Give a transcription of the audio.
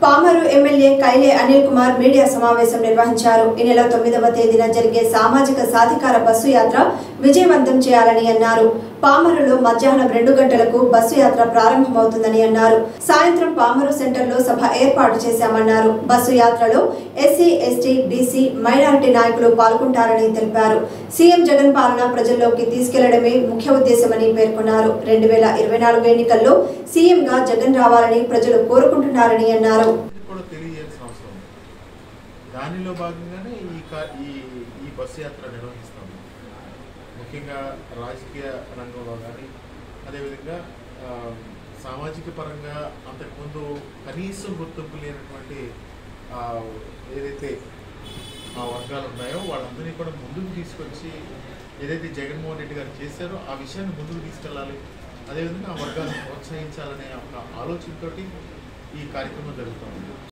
Pamarru MLA Kaile Anil Kumar media సమావేశం నిర్వహించారు ఈ నెల తొమ్మిదవ తేదీన జరిగే సామాజిక సాధికార బస్సు యాత్ర విజయవంతం చేయాలని అన్నారు పామరులో మధ్యాహ్నం రెండు గంటలకు బస్సు యాత్ర ప్రారంభమవుతుందని అన్నారు సాయంత్రం పామరు సెంటర్లో సభ ఏర్పాటు చేశామన్నారు బస్సు యాత్రలో ఎస్సీ ఎస్టీ బీసీ మైనారిటీ నాయకులు పాల్గొంటారని తెలిపారు సీఎం జగన్ పాలన ప్రజల్లోకి తీసుకెళ్లడమే ముఖ్య ఉద్దేశమని పేర్కొన్నారు రెండు వేల ఇరవై నాలుగు ఎన్నికల్లో సీఎంగా జగన్ రావాలని ప్రజలు కోరుకుంటున్నారని అన్నారు ఇది కూడా తెలియజేయాల్సిన అవసరం ఉంది దానిలో భాగంగానే ఈ కా ఈ ఈ బస్సు యాత్ర నిర్వహిస్తాము ముఖ్యంగా రాజకీయ రంగంలో కానీ అదేవిధంగా ఆ, సామాజిక పరంగా అంతకుముందు కనీసం గుర్తింపు లేనటువంటి ఆ, ఏదైతే ఆ వర్గాలు ఉన్నాయో వాళ్ళందరినీ కూడా ముందుకు తీసుకొచ్చి ఏదైతే జగన్మోహన్ రెడ్డి గారు చేశారో ఆ విషయాన్ని ముందుకు తీసుకెళ్ళాలి అదేవిధంగా ఆ వర్గాలను ప్రోత్సహించాలనే ఒక ఆలోచనతోటి ఈ కార్యక్రమం జరుగుతుంది